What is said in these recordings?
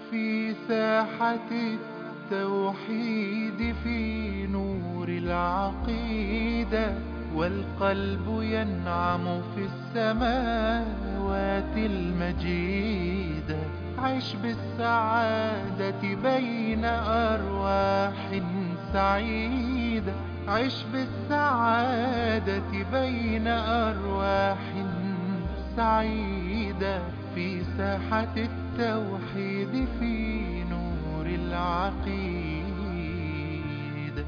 في ساحة التوحيد في نور العقيدة والقلب ينعم في السماوات المجيدة عش بالسعادة بين أرواح سعيدة عش بالسعادة بين أرواح سعيدة في ساحة التوحيد في نور العقيدة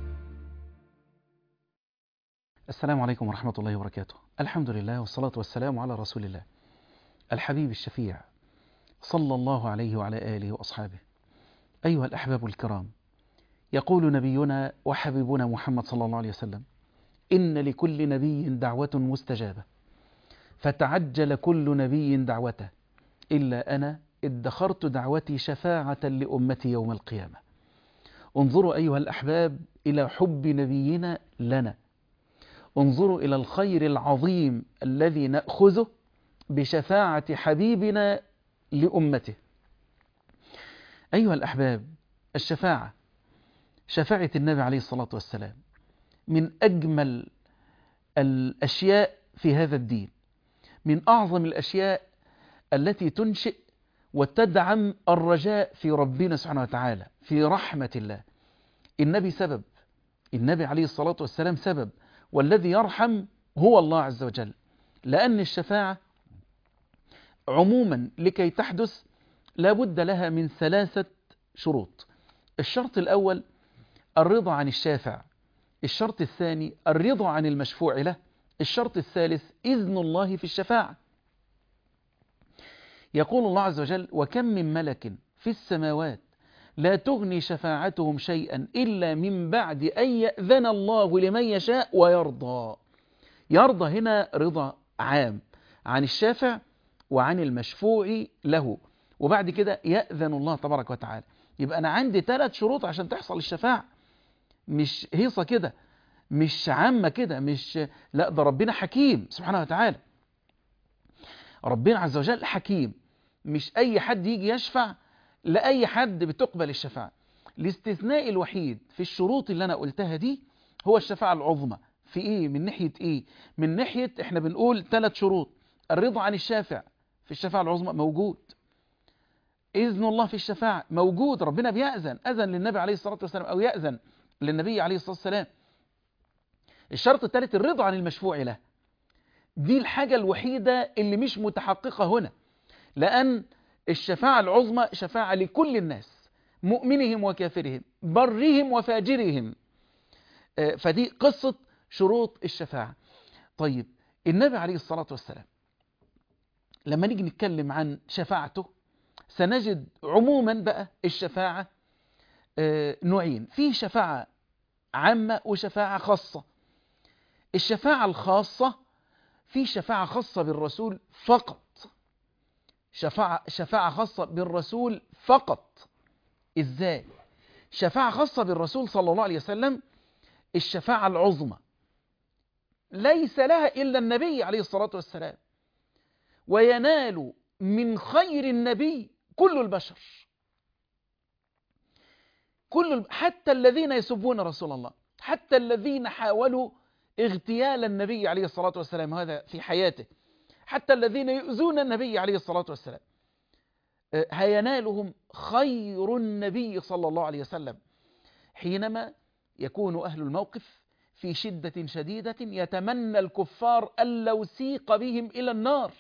السلام عليكم ورحمة الله وبركاته الحمد لله والصلاة والسلام على رسول الله الحبيب الشفيع صلى الله عليه وعلى آله وأصحابه أيها الأحباب الكرام يقول نبينا وحبيبنا محمد صلى الله عليه وسلم إن لكل نبي دعوة مستجابة فتعجل كل نبي دعوته إلا أنا ادخرت دعوتي شفاعة لأمتي يوم القيامة انظروا أيها الأحباب إلى حب نبينا لنا انظروا إلى الخير العظيم الذي نأخذه بشفاعة حبيبنا لأمته أيها الأحباب الشفاعة شفاعة النبي عليه الصلاة والسلام من أجمل الأشياء في هذا الدين من أعظم الأشياء التي تنشئ وتدعم الرجاء في ربنا سبحانه وتعالى في رحمة الله النبي سبب النبي عليه الصلاة والسلام سبب والذي يرحم هو الله عز وجل لأن الشفاعة عموما لكي تحدث لابد لها من ثلاثة شروط الشرط الأول الرضا عن الشافع الشرط الثاني الرضا عن المشفوع له الشرط الثالث إذن الله في الشفاعة يقول الله عز وجل وكم من ملك في السماوات لا تغني شفاعتهم شيئا إلا من بعد أن يأذن الله لمن يشاء ويرضى يرضى هنا رضا عام عن الشافع وعن المشفوع له وبعد كده يأذن الله تبارك وتعالى يبقى أنا عندي ثلاث شروط عشان تحصل الشفاعة مش هيصة كده مش عامة كده مش لا ده ربنا حكيم سبحانه وتعالى ربنا عز وجل حكيم مش أي حد يجي يشفع لأي حد بتقبل الشفاعة الاستثناء الوحيد في الشروط اللي أنا قلتها دي هو الشفاعة العظمى في إيه من ناحية إيه من ناحية إحنا بنقول ثلاث شروط الرضا عن الشافع في الشفاعة العظمى موجود إذن الله في الشفاعة موجود ربنا بيأذن أذن للنبي عليه الصلاة والسلام أو يأذن للنبي عليه الصلاة والسلام الشرط الثالث الرضا عن المشفوع له دي الحاجة الوحيدة اللي مش متحققة هنا لأن الشفاعة العظمى شفاعة لكل الناس مؤمنهم وكافرهم برهم وفاجرهم فدي قصة شروط الشفاعة طيب النبي عليه الصلاة والسلام لما نيجي نتكلم عن شفاعته سنجد عموما بقى الشفاعة نوعين في شفاعة عامة وشفاعة خاصة الشفاعة الخاصة في شفاعة خاصة بالرسول فقط شفاعة, شفاعة خاصة بالرسول فقط ازاي شفاعة خاصة بالرسول صلى الله عليه وسلم الشفاعة العظمى ليس لها إلا النبي عليه الصلاة والسلام وينال من خير النبي كل البشر كل حتى الذين يسبون رسول الله حتى الذين حاولوا اغتيال النبي عليه الصلاة والسلام هذا في حياته حتى الذين يؤذون النبي عليه الصلاة والسلام هينالهم خير النبي صلى الله عليه وسلم حينما يكون أهل الموقف في شدة شديدة يتمنى الكفار أن لو سيق بهم إلى النار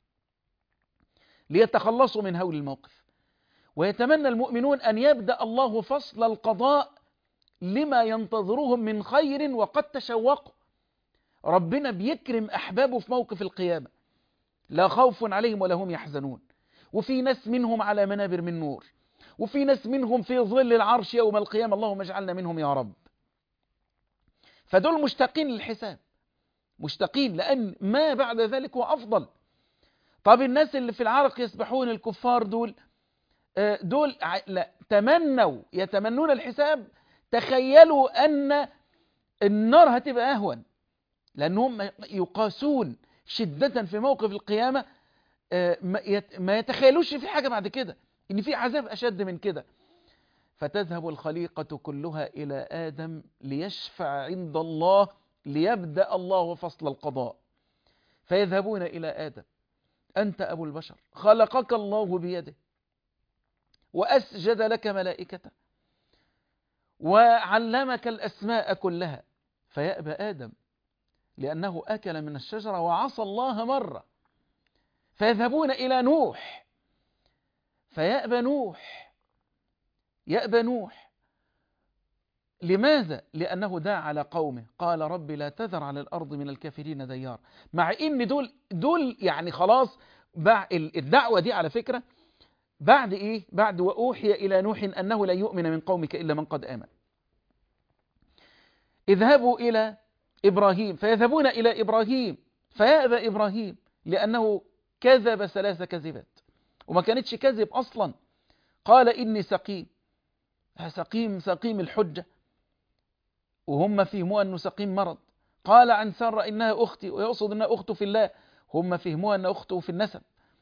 ليتخلصوا من هول الموقف ويتمنى المؤمنون أن يبدأ الله فصل القضاء لما ينتظرهم من خير وقد تشوقوا ربنا بيكرم أحبابه في موقف القيامة لا خوف عليهم ولا هم يحزنون وفي ناس منهم على منابر من نور وفي ناس منهم في ظل العرش يوم القيامة اللهم اجعلنا منهم يا رب فدول مشتاقين للحساب مشتاقين لأن ما بعد ذلك هو أفضل طب الناس اللي في العرق يسبحون الكفار دول دول لا تمنوا يتمنون الحساب تخيلوا أن النار هتبقى أهون لأنهم يقاسون شدة في موقف القيامة ما يتخيلوش في حاجة بعد كده إن في عذاب أشد من كده فتذهب الخليقة كلها إلى آدم ليشفع عند الله ليبدأ الله فصل القضاء فيذهبون إلى آدم أنت أبو البشر خلقك الله بيده وأسجد لك ملائكته وعلمك الأسماء كلها فيأبى آدم لأنه أكل من الشجرة وعصى الله مرة فيذهبون إلى نوح فيأبى نوح يأبى نوح لماذا؟ لأنه دعا على قومه قال رب لا تذر على الأرض من الكافرين ديار مع إن دول دول يعني خلاص الدعوة دي على فكرة بعد إيه؟ بعد وأوحي إلى نوح أنه لا يؤمن من قومك إلا من قد آمن اذهبوا إلى إبراهيم فيذهبون إلى إبراهيم فيأبى إبراهيم لأنه كذب ثلاث كذبات وما كانتش كذب أصلا قال إني سقيم سقيم سقيم الحجة وهم فهموا أنه سقيم مرض قال عن سارة إنها أختي ويقصد أنها أخته في الله هم فهموا أن أخته في النسب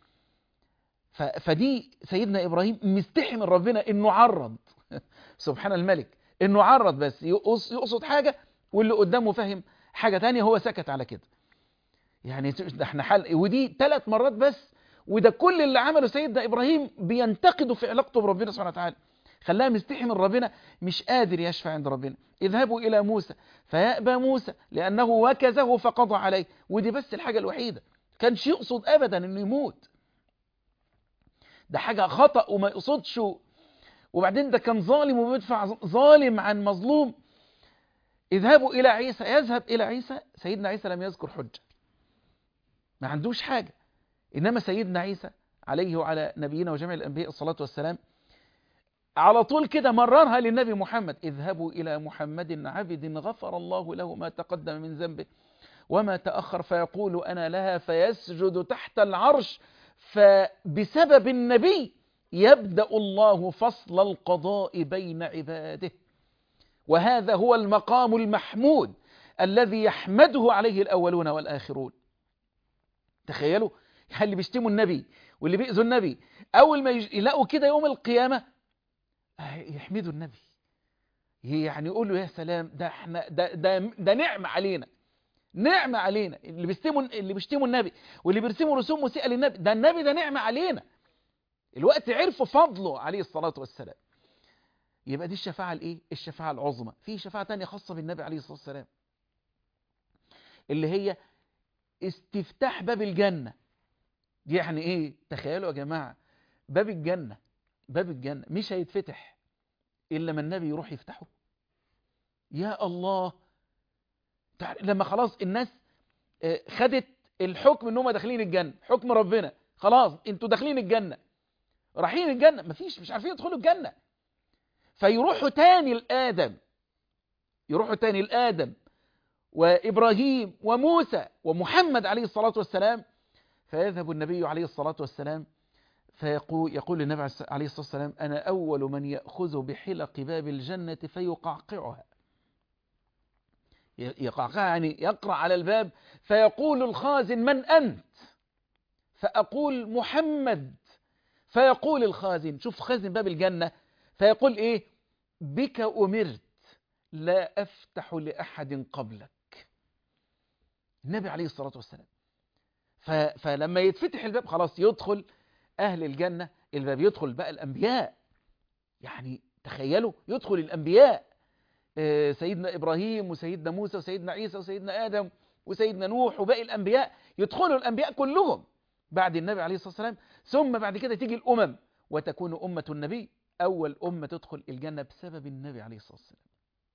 فدي سيدنا إبراهيم مستحي من ربنا إنه عرض سبحان الملك إنه عرض بس يقصد حاجة واللي قدامه فهم حاجة تانية هو سكت على كده يعني ده احنا حل ودي ثلاث مرات بس وده كل اللي عمله سيدنا إبراهيم بينتقده في علاقته بربنا سبحانه وتعالى خلاها مستحي من ربنا مش قادر يشفع عند ربنا اذهبوا إلى موسى فيأبى موسى لأنه وكزه فقضى عليه ودي بس الحاجة الوحيدة كانش يقصد أبدا أنه يموت ده حاجة خطأ وما يقصدش وبعدين ده كان ظالم وبيدفع ظالم عن مظلوم اذهبوا إلى عيسى يذهب إلى عيسى سيدنا عيسى لم يذكر حجة ما عندوش حاجة إنما سيدنا عيسى عليه وعلى نبينا وجميع الأنبياء الصلاة والسلام على طول كده مررها للنبي محمد اذهبوا إلى محمد عبد غفر الله له ما تقدم من ذنبه وما تأخر فيقول أنا لها فيسجد تحت العرش فبسبب النبي يبدأ الله فصل القضاء بين عباده وهذا هو المقام المحمود الذي يحمده عليه الأولون والآخرون تخيلوا اللي بيشتموا النبي واللي بيأذوا النبي أول ما يلاقوا كده يوم القيامة يحمدوا النبي يعني يقولوا يا سلام ده احنا ده ده, ده نعمة علينا نعمة علينا اللي بيشتموا اللي بيشتموا النبي واللي بيرسموا رسوم مسيئة للنبي ده النبي ده نعمة علينا الوقت عرفوا فضله عليه الصلاة والسلام يبقى دي الشفاعة الايه الشفاعة العظمى في شفاعة تانية خاصة بالنبي عليه الصلاة والسلام اللي هي استفتاح باب الجنة دي يعني ايه تخيلوا يا جماعة باب الجنة باب الجنة مش هيتفتح إلا ما النبي يروح يفتحه يا الله لما خلاص الناس خدت الحكم ان هم داخلين الجنة حكم ربنا خلاص انتوا داخلين الجنة رايحين الجنة مفيش مش عارفين يدخلوا الجنة فيروحوا تاني لآدم يروحوا تاني لآدم وإبراهيم وموسى ومحمد عليه الصلاة والسلام فيذهب النبي عليه الصلاة والسلام فيقول يقول النبي عليه الصلاة والسلام أنا أول من يأخذ بحلق باب الجنة فيقعقعها يقعقعها يعني يقرأ على الباب فيقول الخازن من أنت فأقول محمد فيقول الخازن شوف خازن باب الجنة فيقول إيه بك أمرت لا أفتح لأحد قبلك النبي عليه الصلاة والسلام فلما يتفتح الباب خلاص يدخل أهل الجنة الباب يدخل بقى الأنبياء يعني تخيلوا يدخل الأنبياء سيدنا إبراهيم وسيدنا موسى وسيدنا عيسى وسيدنا آدم وسيدنا نوح وباقي الأنبياء يدخلوا الأنبياء كلهم بعد النبي عليه الصلاة والسلام ثم بعد كده تيجي الأمم وتكون أمة النبي أول أمة تدخل الجنة بسبب النبي عليه الصلاة والسلام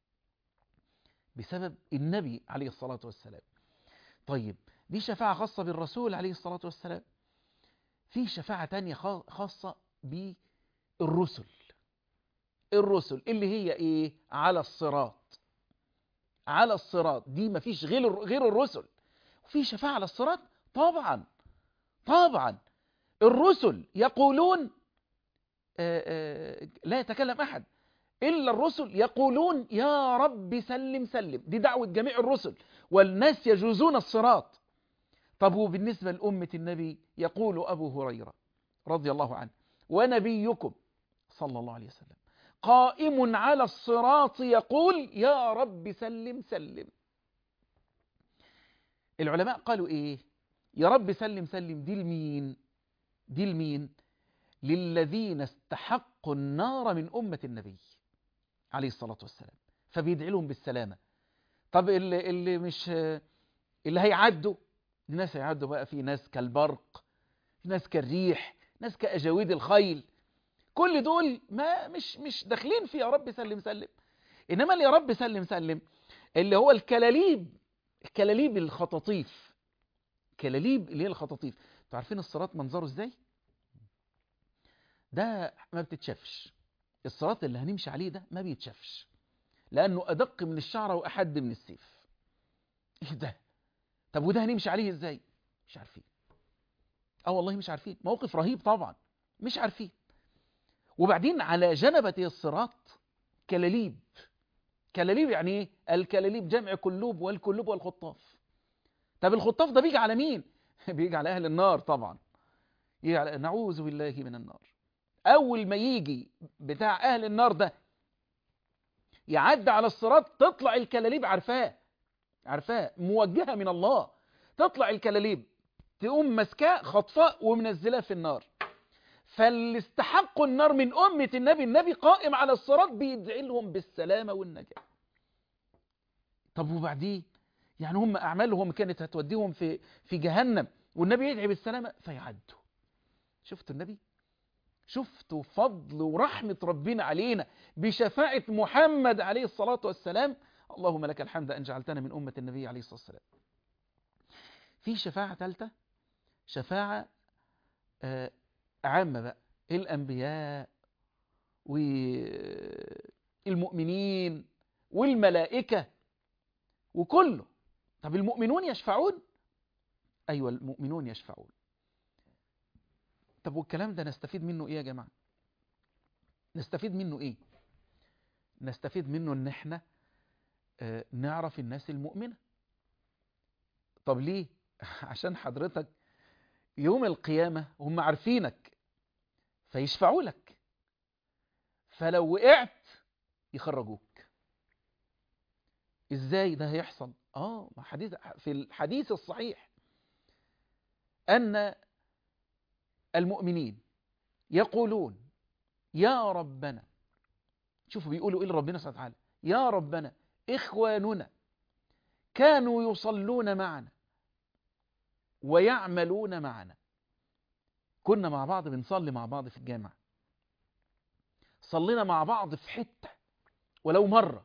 بسبب النبي عليه الصلاة والسلام طيب دي شفاعة خاصة بالرسول عليه الصلاة والسلام في شفاعة تانية خاصة بالرسل الرسل اللي هي ايه على الصراط على الصراط دي مفيش غير غير الرسل وفي شفاعة على الصراط طبعا طبعا الرسل يقولون آآ آآ لا يتكلم أحد إلا الرسل يقولون يا رب سلم سلم دي دعوة جميع الرسل والناس يجوزون الصراط طب وبالنسبة لأمة النبي يقول أبو هريرة رضي الله عنه ونبيكم صلى الله عليه وسلم قائم على الصراط يقول يا رب سلم سلم العلماء قالوا ايه يا رب سلم سلم دي لمين دي لمين للذين استحقوا النار من أمة النبي عليه الصلاة والسلام فبيدعي لهم بالسلامة طب اللي, اللي مش اللي هيعدوا الناس هيعدوا بقى في ناس كالبرق في ناس كالريح ناس كأجاويد الخيل كل دول ما مش مش داخلين في يا رب سلم سلم انما اللي يا رب سلم سلم اللي هو الكلاليب الكلاليب الخطاطيف كلاليب اللي هي الخطاطيف انتوا عارفين الصراط منظره ازاي ده ما بتتشافش الصراط اللي هنمشي عليه ده ما بيتشافش لانه ادق من الشعره واحد من السيف ايه ده طب وده هنمشي عليه ازاي مش عارفين اه والله مش عارفين موقف رهيب طبعا مش عارفين وبعدين على جنبة الصراط كلاليب كلاليب يعني ايه الكلاليب جمع كلوب والكلوب والخطاف طب الخطاف ده بيجي على مين بيجي على اهل النار طبعا يجي على نعوذ بالله من النار اول ما يجي بتاع اهل النار ده يعدي على الصراط تطلع الكلاليب عارفاه عارفاه موجهة من الله تطلع الكلاليب تقوم ماسكاه خطفاه ومنزلاه في النار فاللي استحقوا النار من أمة النبي النبي قائم على الصراط بيدعي لهم بالسلامة والنجاة طب وبعدين يعني هم أعمالهم كانت هتوديهم في في جهنم والنبي يدعي بالسلامة فيعدوا شفتوا النبي شفتوا فضل ورحمة ربنا علينا بشفاعة محمد عليه الصلاة والسلام اللهم لك الحمد أن جعلتنا من أمة النبي عليه الصلاة والسلام في شفاعة ثالثة شفاعة آه عامة بقى الأنبياء والمؤمنين والملائكة وكله طب المؤمنون يشفعون أيوة المؤمنون يشفعون طب والكلام ده نستفيد منه إيه يا جماعة نستفيد منه إيه نستفيد منه إن إحنا آه نعرف الناس المؤمنة طب ليه عشان حضرتك يوم القيامة هم عارفينك فيشفعوا لك فلو وقعت يخرجوك ازاي ده هيحصل اه حديث في الحديث الصحيح ان المؤمنين يقولون يا ربنا شوفوا بيقولوا ايه لربنا سبحانه وتعالى يا ربنا اخواننا كانوا يصلون معنا ويعملون معنا كنا مع بعض بنصلي مع بعض في الجامع صلينا مع بعض في حتة ولو مرة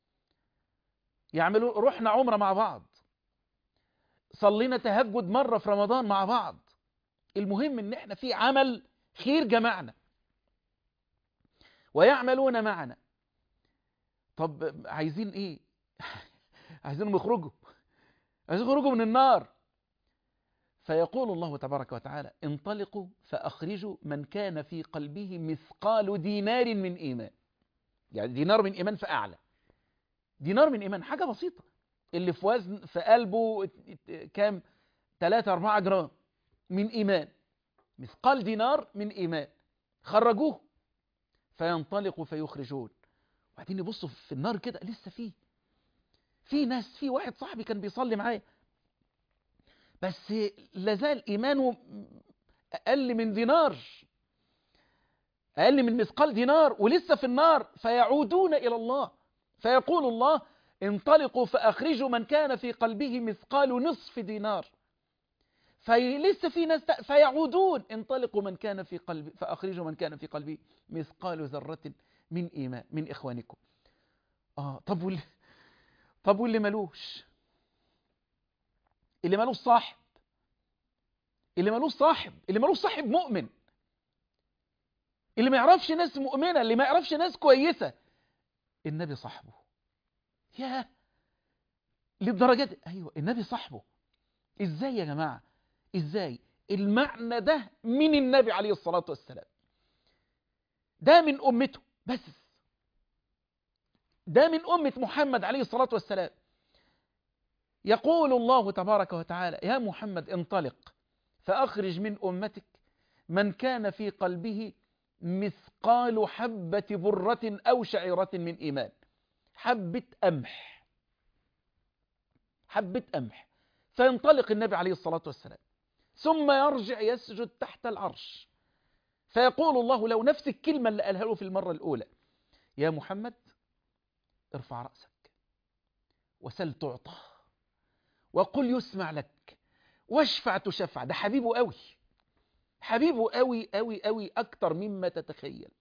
يعملوا رحنا عمرة مع بعض صلينا تهجد مرة في رمضان مع بعض المهم ان احنا في عمل خير جمعنا ويعملون معنا طب عايزين ايه عايزينهم يخرجوا عايزين يخرجوا من النار فيقول الله تبارك وتعالى انطلقوا فأخرجوا من كان في قلبه مثقال دينار من إيمان يعني دينار من إيمان فأعلى دينار من إيمان حاجة بسيطة اللي في وزن في قلبه كام 3 4 جرام من إيمان مثقال دينار من إيمان خرجوه فينطلقوا فيخرجون وبعدين يبصوا في النار كده لسه فيه في ناس في واحد صاحبي كان بيصلي معايا بس لازال إيمانه أقل من دينار أقل من مثقال دينار ولسه في النار فيعودون إلى الله فيقول الله انطلقوا فأخرجوا من كان في قلبه مثقال نصف دينار فلسه في ناس فيعودون انطلقوا من كان في قلبه فأخرجوا من كان في قلبه مثقال ذرة من إيمان من إخوانكم آه طب واللي طب واللي ملوش اللي ملوش صاحب اللي ملوش صاحب اللي ملوش صاحب مؤمن اللي ما يعرفش ناس مؤمنة اللي ما يعرفش ناس كويسة النبي صاحبه يا للدرجة دي أيوة النبي صاحبه إزاي يا جماعة إزاي المعنى ده من النبي عليه الصلاة والسلام ده من أمته بس ده من أمة محمد عليه الصلاة والسلام يقول الله تبارك وتعالى يا محمد انطلق فأخرج من أمتك من كان في قلبه مثقال حبة برة أو شعيرة من إيمان حبة أمح حبة أمح فينطلق النبي عليه الصلاة والسلام ثم يرجع يسجد تحت العرش فيقول الله لو نفس الكلمة اللي قالها له في المرة الأولى يا محمد ارفع رأسك وسل تعطى وقل يسمع لك واشفع تشفع ده حبيبه قوي حبيبه قوي قوي قوي أكتر مما تتخيل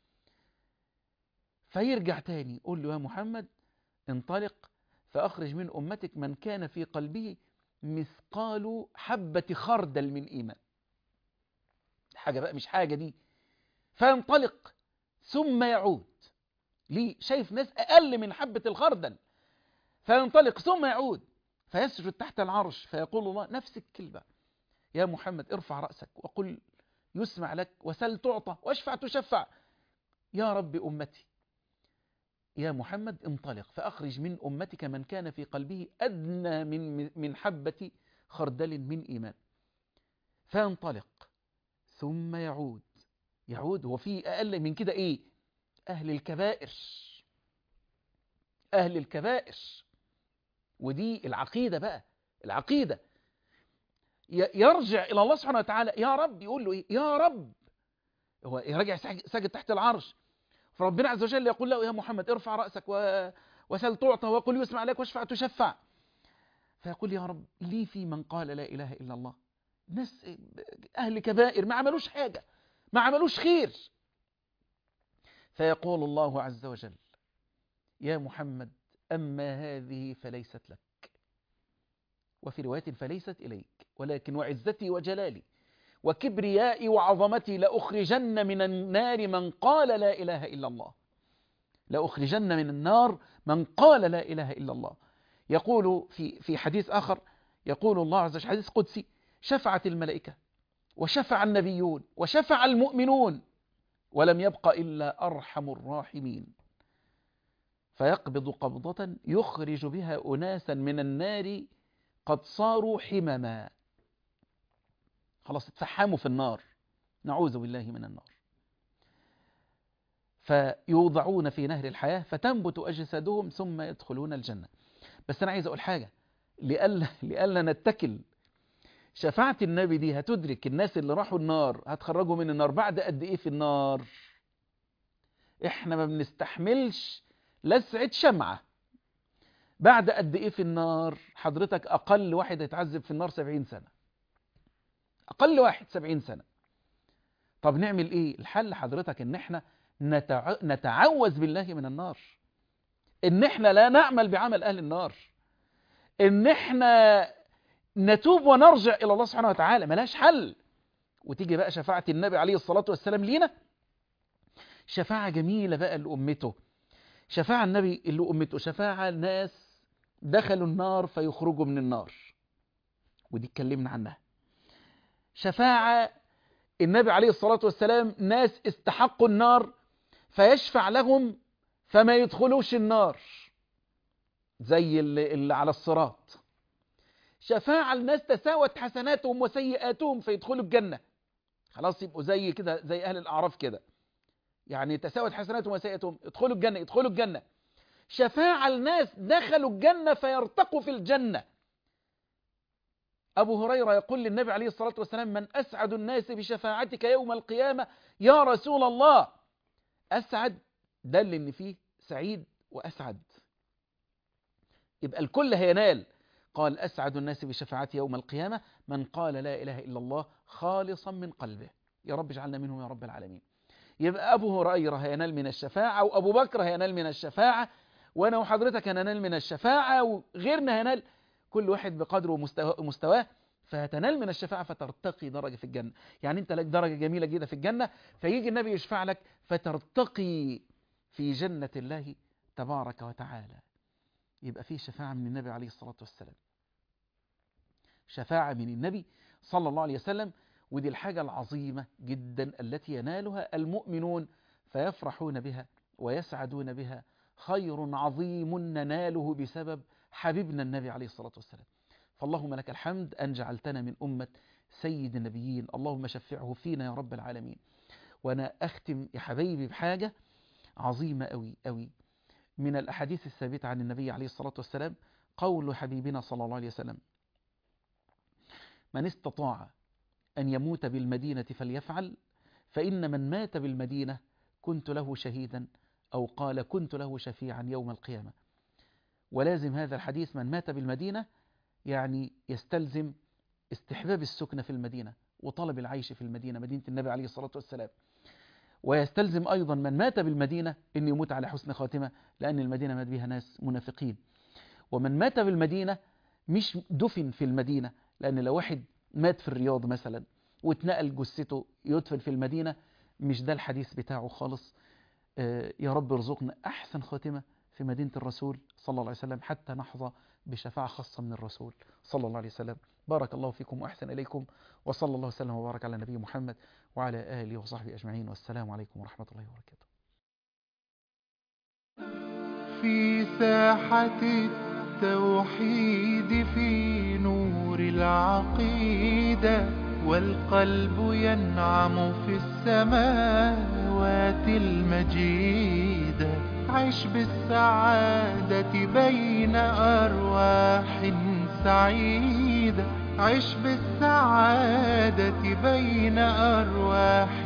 فيرجع تاني يقول له يا محمد انطلق فأخرج من أمتك من كان في قلبه مثقال حبة خردل من إيمان حاجة بقى مش حاجة دي فينطلق ثم يعود ليه شايف ناس أقل من حبة الخردل فينطلق ثم يعود فيسجد تحت العرش فيقول الله نفس الكلمة يا محمد ارفع رأسك وقل يسمع لك وسل تعطى واشفع تشفع يا رب أمتي يا محمد انطلق فأخرج من أمتك من كان في قلبه أدنى من من حبة خردل من إيمان فينطلق ثم يعود يعود هو في أقل من كده إيه أهل الكبائر أهل الكبائر ودي العقيدة بقى العقيدة يرجع إلى الله سبحانه وتعالى يا رب يقول له إيه يا رب هو يرجع ساجد تحت العرش فربنا عز وجل يقول له يا محمد ارفع رأسك و... وسل تعطى وقل يسمع لك واشفع تشفع فيقول يا رب لي في من قال لا إله إلا الله ناس أهل كبائر ما عملوش حاجة ما عملوش خير فيقول الله عز وجل يا محمد أما هذه فليست لك وفي رواية فليست إليك ولكن وعزتي وجلالي وكبريائي وعظمتي لأخرجن من النار من قال لا إله إلا الله لأخرجن من النار من قال لا إله إلا الله يقول في في حديث آخر يقول الله عز وجل حديث قدسي شفعت الملائكة وشفع النبيون وشفع المؤمنون ولم يبق إلا أرحم الراحمين فيقبض قبضة يخرج بها أناسا من النار قد صاروا حمما خلاص اتفحموا في النار نعوذ بالله من النار فيوضعون في نهر الحياة فتنبت أجسادهم ثم يدخلون الجنة بس أنا عايز أقول حاجة لألا, لألا نتكل شفاعة النبي دي هتدرك الناس اللي راحوا النار هتخرجوا من النار بعد قد إيه في النار إحنا ما بنستحملش لسعة شمعة بعد قد إيه في النار حضرتك أقل واحد هيتعذب في النار سبعين سنة أقل واحد سبعين سنة طب نعمل إيه الحل حضرتك إن إحنا نتع... نتعوذ بالله من النار إن إحنا لا نعمل بعمل أهل النار إن إحنا نتوب ونرجع إلى الله سبحانه وتعالى ملاش حل وتيجي بقى شفاعة النبي عليه الصلاة والسلام لينا شفاعة جميلة بقى لأمته شفاعة النبي اللي أمته شفاعة ناس دخلوا النار فيخرجوا من النار ودي اتكلمنا عنها شفاعة النبي عليه الصلاة والسلام ناس استحقوا النار فيشفع لهم فما يدخلوش النار زي اللي, اللي على الصراط شفاعة الناس تساوت حسناتهم وسيئاتهم فيدخلوا الجنة خلاص يبقوا زي كده زي أهل الأعراف كده يعني تساوت حسناتهم وسيئاتهم ادخلوا الجنة ادخلوا الجنة شفاعة الناس دخلوا الجنة فيرتقوا في الجنة أبو هريرة يقول للنبي عليه الصلاة والسلام من أسعد الناس بشفاعتك يوم القيامة يا رسول الله أسعد دل إن فيه سعيد وأسعد يبقى الكل هينال قال أسعد الناس بشفاعتي يوم القيامة من قال لا إله إلا الله خالصا من قلبه يا رب اجعلنا منهم يا رب العالمين يبقى أبو هريرة هينال من الشفاعة وأبو بكر هينال من الشفاعة وأنا وحضرتك هننال من الشفاعة وغيرنا هينال كل واحد بقدره ومستواه فهتنال من الشفاعة فترتقي درجة في الجنة يعني انت لك درجة جميلة جدا في الجنة فيجي النبي يشفع لك فترتقي في جنة الله تبارك وتعالى يبقى فيه شفاعة من النبي عليه الصلاة والسلام شفاعة من النبي صلى الله عليه وسلم ودي الحاجة العظيمة جدا التي ينالها المؤمنون فيفرحون بها ويسعدون بها خير عظيم نناله بسبب حبيبنا النبي عليه الصلاة والسلام فاللهم لك الحمد أن جعلتنا من أمة سيد النبيين اللهم شفعه فينا يا رب العالمين وأنا أختم يا حبايبي بحاجة عظيمة أوي أوي من الأحاديث الثابتة عن النبي عليه الصلاة والسلام قول حبيبنا صلى الله عليه وسلم من استطاع أن يموت بالمدينة فليفعل فإن من مات بالمدينة كنت له شهيدا أو قال كنت له شفيعا يوم القيامة ولازم هذا الحديث من مات بالمدينة يعني يستلزم استحباب السكنة في المدينة وطلب العيش في المدينة مدينة النبي عليه الصلاة والسلام ويستلزم أيضا من مات بالمدينة أن يموت على حسن خاتمة لأن المدينة مات بها ناس منافقين ومن مات بالمدينة مش دفن في المدينة لأن لو واحد مات في الرياض مثلا واتنقل جثته يدفن في المدينة مش ده الحديث بتاعه خالص آه يا رب ارزقنا أحسن خاتمة في مدينة الرسول صلى الله عليه وسلم حتى نحظى بشفاعة خاصة من الرسول صلى الله عليه وسلم بارك الله فيكم وأحسن إليكم وصلى الله وسلم وبارك على نبي محمد وعلى آله وصحبه أجمعين والسلام عليكم ورحمة الله وبركاته في ساحة التوحيد في نور العقيدة والقلب ينعم في السماوات المجيدة عش بالسعادة بين أرواح سعيدة عش بالسعادة بين أرواح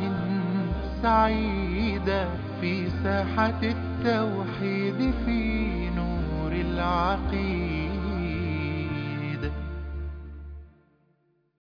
سعيدة في ساحة التوحيد في نور العقيدة